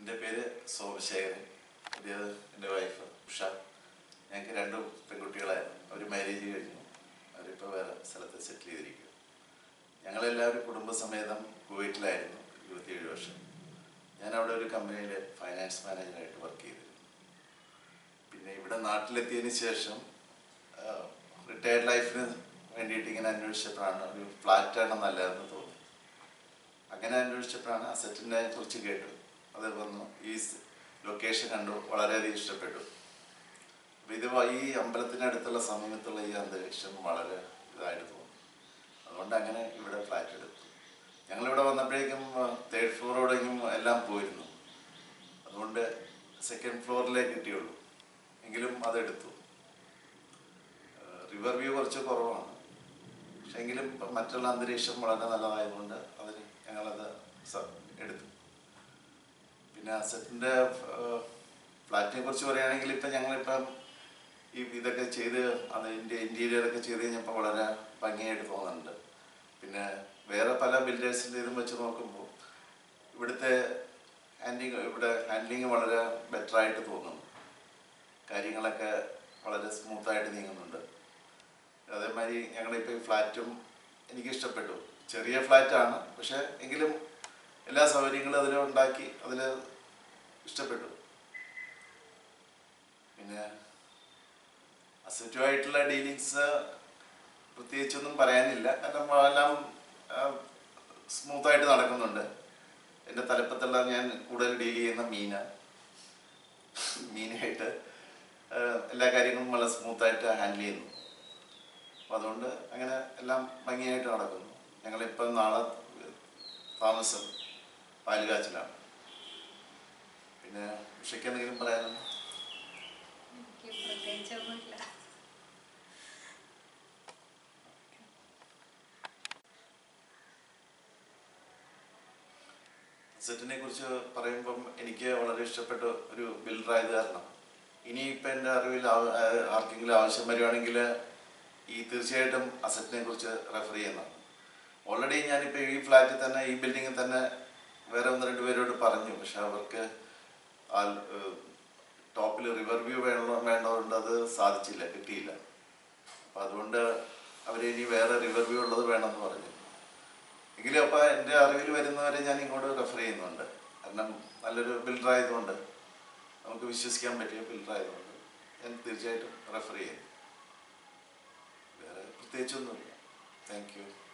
എൻ്റെ പേര് സോമശേഖരൻ ഇത് എൻ്റെ വൈഫ് ഉഷ ഞങ്ങൾക്ക് രണ്ട് പെൺകുട്ടികളായിരുന്നു അവർ മാരേജ് കഴിഞ്ഞു അവരിപ്പോൾ വേറെ സ്ഥലത്ത് സെറ്റിൽ ചെയ്തിരിക്കും ഞങ്ങളെല്ലാവരും കുടുംബസമേതം കുവൈറ്റിലായിരുന്നു ഇരുപത്തിയേഴ് വർഷം ഞാൻ അവിടെ ഒരു കമ്പനിയിൽ ഫൈനാൻസ് മാനേജറായിട്ട് വർക്ക് ചെയ്തിരുന്നു പിന്നെ ഇവിടെ നാട്ടിലെത്തിയതിന് ശേഷം റിട്ടയർഡ് ലൈഫിന് വേണ്ടിയിട്ട് ഇങ്ങനെ അന്വേഷിച്ചപ്പോഴാണ് ഒരു ഫ്ലാറ്റാണ് നല്ലതെന്ന് തോന്നി അങ്ങനെ അന്വേഷിച്ചപ്പോഴാണ് അസറ്റിനെ കുറിച്ച് കേട്ടു അത് വന്നു ഈ ലൊക്കേഷൻ കണ്ടു വളരെയധികം ഇഷ്ടപ്പെട്ടു അപ്പൊ ഇത് വ- ഈ അമ്പലത്തിനടുത്തുള്ള സമീപത്തുള്ള ഈ അന്തരീക്ഷം വളരെ ഇതായിട്ട് തോന്നി അതുകൊണ്ട് അങ്ങനെ ഇവിടെ ഫ്ലാറ്റ് എടുത്തു ഞങ്ങളിവിടെ വന്നപ്പോഴേക്കും തേർഡ് ഫ്ലോറോടെങ്കിലും എല്ലാം പോയിരുന്നു അതുകൊണ്ട് സെക്കൻഡ് ഫ്ലോറിലേ കിട്ടിയുള്ളൂ എങ്കിലും അതെടുത്തു റിവർ വ്യൂ കുറച്ച് കുറവാണ് പക്ഷെ എങ്കിലും ഇപ്പം മറ്റുള്ള അന്തരീക്ഷം വളരെ നല്ലതായതുകൊണ്ട് അതിന് ഞങ്ങളത് സ- എടുത്തു പിന്നെ അസറ്റിൻ്റെ ഫ്ലാറ്റിനെ കുറിച്ച് പറയുകയാണെങ്കിൽ ഇപ്പം ഞങ്ങളിപ്പം ഈ ഇതൊക്കെ ചെയ്ത് അതിൻ്റെ ഇൻറ്റീരിയറൊക്കെ ചെയ്ത് കഴിഞ്ഞപ്പോൾ വളരെ ഭംഗിയായിട്ട് തോന്നുന്നുണ്ട് പിന്നെ വേറെ പല ബിൽഡേഴ്സിൻ്റെ ഇതും വെച്ച് നോക്കുമ്പോൾ ഇവിടുത്തെ ഹാൻഡിങ് ഇവിടെ ഹാൻഡ്ലിങ് വളരെ ബെറ്റർ ആയിട്ട് തോന്നുന്നു കാര്യങ്ങളൊക്കെ വളരെ സ്മൂത്തായിട്ട് നീങ്ങുന്നുണ്ട് അതേമാതിരി ഞങ്ങളുടെ ഇപ്പോൾ ഈ ഫ്ലാറ്റും എനിക്ക് ഇഷ്ടപ്പെട്ടു ചെറിയ ഫ്ലാറ്റാണ് പക്ഷെ എങ്കിലും എല്ലാ സൗകര്യങ്ങളും അതിൽ ഉണ്ടാക്കി അതിൽ ഇഷ്ടപ്പെട്ടു പിന്നെ അസറ്റുമായിട്ടുള്ള ഡീലിങ്സ് പ്രത്യേകിച്ചൊന്നും പറയാനില്ല കാരണം എല്ലാം സ്മൂത്തായിട്ട് നടക്കുന്നുണ്ട് എൻ്റെ തലപ്പത്തുള്ള ഞാൻ കൂടുതൽ ഡീൽ ചെയ്യുന്ന മീന മീനായിട്ട് ആ, എല്ലാ കാര്യങ്ങളും വളരെ സ്മൂത്തായിട്ട് ഹാൻഡിൽ ചെയ്യുന്നു അപ്പോൾ അതുകൊണ്ട് അങ്ങനെ എല്ലാം ഭംഗിയായിട്ട് നടക്കുന്നു ഞങ്ങളിപ്പം നാളെ താമസം പാലുകാച്ചിലാണ് പിന്നെ ഉഷയ്ക്ക് എന്തെങ്കിലും പറയാനുണ്ടോ എനിക്ക് പ്രത്യേകിച്ചൊന്നുമില്ല സെറ്റിനെ കുറിച്ച് പറയുമ്പം എനിക്ക് വളരെ ഇഷ്ടപ്പെട്ട ഒരു ബിൽഡറായത് കാരണം ഇനിയിപ്പോൾ എൻ്റെ അറിവിൽ ആ- ആ- ആർക്കെങ്കിലും ആവശ്യം വരുവാണെങ്കിൽ ഈ തീർച്ചയായിട്ടും അസറ്റിനെ കുറിച്ച് റെഫർ ചെയ്യുന്നതാണ് ഓൾറെഡി ഞാനിപ്പോൾ ഈ ഫ്ലാറ്റിൽ തന്നെ ഈ ബിൽഡിങ്ങിൽ തന്നെ വേറെ ഒന്ന് രണ്ട് പേരോട് പറഞ്ഞു പക്ഷെ അവർക്ക് ആ ടോപ്പിൽ റിവർ വ്യൂ വേണ വേണ്ടതുകൊണ്ട് അത് സാധിച്ചില്ല കിട്ടിയില്ല അപ്പം അതുകൊണ്ട് അവർ ഇനി വേറെ റിവർ വ്യൂ ഉള്ളത് വേണമെന്ന് പറഞ്ഞു എങ്കിലും അപ്പോൾ എൻ്റെ അറിവിൽ വരുന്നവരെ ഞാൻ ഇങ്ങോട്ട് റെഫർ ചെയ്യുന്നുണ്ട് കാരണം നല്ലൊരു ബിൽഡർ ആയതുകൊണ്ട് നമുക്ക് വിശ്വസിക്കാൻ പറ്റിയ ബിൽഡർ ആയതുകൊണ്ട് ഞാൻ തീർച്ചയായിട്ടും റെഫർ ചെയ്യും വേറെ പ്രത്യേകിച്ചൊന്നുമില്ല താങ്ക് യു